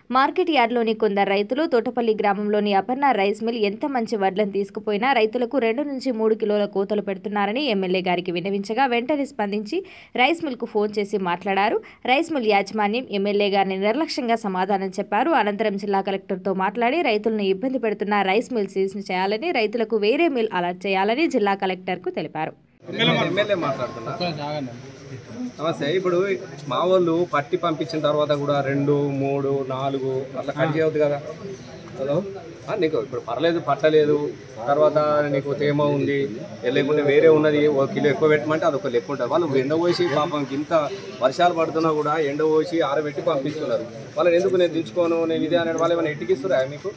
Market యార్డ్లోని కొందరు రైతులు తోటపల్లి గ్రామంలోని అపర్ణ రైస్ మిల్ ఎంత మంచి వడ్లను తీసుకుపోయినా రైతులకు రెండు నుంచి మూడు కిలోల కోతలు పెడుతున్నారని ఎమ్మెల్యే గారికి విన్నవించగా వెంటనే స్పందించి రైస్ మిల్కు ఫోన్ చేసి మాట్లాడారు రైస్ మిల్ యాజమాన్యం ఎమ్మెల్యే గారిని నిర్లక్ష్యంగా సమాధానం చెప్పారు అనంతరం జిల్లా కలెక్టర్తో మాట్లాడి రైతులను ఇబ్బంది పెడుతున్న రైస్ మిల్ సీజ్ చేయాలని రైతులకు వేరే మిల్ అలాట్ చేయాలని జిల్లా కలెక్టర్కు తెలిపారు ఎమ్మెల్యే మాట్లాడుతున్నా నమస్తే ఇప్పుడు మా వాళ్ళు పట్టి పంపించిన తర్వాత కూడా రెండు మూడు నాలుగు అట్లా కట్ చేయవద్దు కదా హలో ఆ, నీకు ఇప్పుడు పర్లేదు పట్టలేదు తర్వాత నీకు తేమ ఉంది లేకుంటే వేరే ఉన్నది ఒక కిలో ఎక్కువ పెట్టమంటే అది ఒక లెక్క ఉంటుంది వాళ్ళు ఎండ పోసి పాపం ఇంత వర్షాలు పడుతున్నా కూడా ఎండ పోసి ఆరబెట్టి పంపిస్తున్నారు వాళ్ళని ఎందుకు నేను దించుకోను నేను ఇదే అనేది వాళ్ళు ఏమైనా ఎట్టికిస్తురా మీకు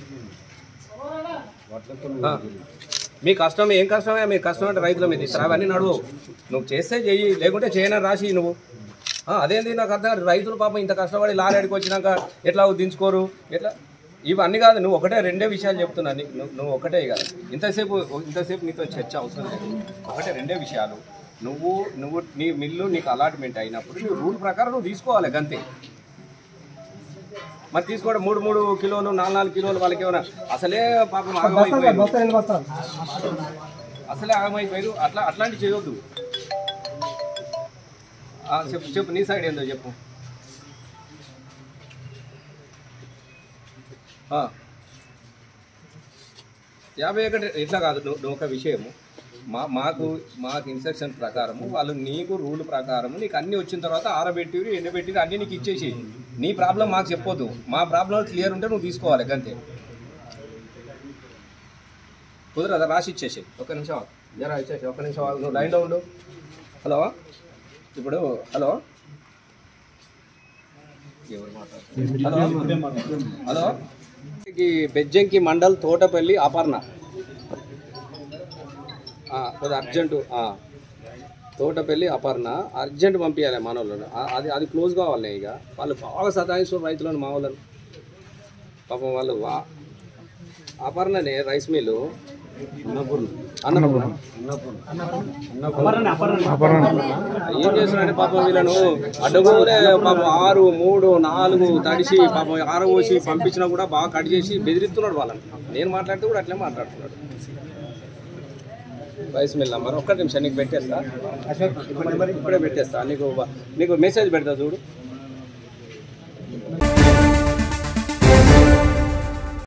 ఆ. మీ కష్టం ఏం కష్టమే మీ కష్టం అంటే రైతుల మీద ఇస్తారు అవన్నీ నడువు నువ్వు చేస్తే చెయ్యి లేకుంటే చేయనని రాసి నువ్వు ఆ, అదేంది నాకు అర్థం కాదు. రైతులు పాపం ఇంత కష్టపడి లారీడికి వచ్చినాక ఎట్లా దించుకోరు ఎట్లా ఇవన్నీ కాదు నువ్వు ఒకటే రెండే విషయాలు చెప్తున్నా నీ- నువ్వు నువ్వు ఒకటే కాదు ఇంతసేపు ఇంతసేపు నీతో చర్చ అవసరం లేదు ఒకటే రెండే విషయాలు నువ్వు నువ్వు నీ మిల్లు నీకు అలాట్మెంట్ అయినప్పుడు నువ్వు రూల్ ప్రకారం నువ్వు తీసుకోవాలి గంతే మరి తీసుకోవడం మూడు మూడు కిలోలు నాలుగు నాలుగు కిలోలు వాళ్ళకి ఏమైనా అసలే పాపం ఆగమైపోయారు అసలే ఆగమైపోయారు అట్లా అట్లాంటివి చేయొద్దు ఆ, చెప్పు చెప్పు నీ సైడ్ ఏందో చెప్పు ఆ. యాభై ఒకటి ఇట్లా కాదు నువ్వు నువ్వు ఒక విషయము మా మాకు మాకు ఇన్స్ట్రక్షన్ ప్రకారము వాళ్ళు నీకు రూల్ ప్రకారము నీకు అన్ని వచ్చిన తర్వాత ఆరబెట్టి ఎండబెట్టి అన్ని నీకు ఇచ్చేసి నీ ప్రాబ్లం మాకు చెప్పొద్దు మా ప్రాబ్లం క్లియర్ ఉంటే నువ్వు తీసుకోవాలి అంతే కుదరదా రాసి ఇచ్చేసి ఒక నిమిషం జరా ఇచ్చేసి ఒక నిమిషం ఆగు. నువ్వు లైన్లో ఉండు హలో ఇప్పుడు హలో ఎవరు మాట్లాడుతున్నారు? హలో హలో ఈ బెజ్జంకి మండల్ తోటపల్లి అపర్ణ ఆ, కొద్దిగా అర్జెంటు ఆ. తోటపల్లి అపర్ణ అర్జెంట్ పంపించాలి మన వాళ్ళను ఆ, అది అది క్లోజ్ కావాలి ఇక వాళ్ళు బాగా సతాయిస్తారు రైతులను మా వాళ్ళను పాపం వాళ్ళు వా అపర్ణనే రైస్ మిల్లు అన్నపూర్ణ ఏం చేస్తున్నారంటే పాపం వీళ్ళను అడ్డగోలే పాపం ఆరు మూడు నాలుగు తడిసి పాపం ఆరబోసి పంపించినా కూడా బాగా కట్ చేసి బెదిరిస్తున్నాడు వాళ్ళని నేను మాట్లాడితే కూడా అట్లే మాట్లాడుతున్నాడు రైస్ మిల్ నంబర్ ఒక్క నిమిషం నీకు పెట్టేస్తా ఇప్పుడే పెట్టేస్తా నీకు నీకు మెసేజ్ పెడతా చూడు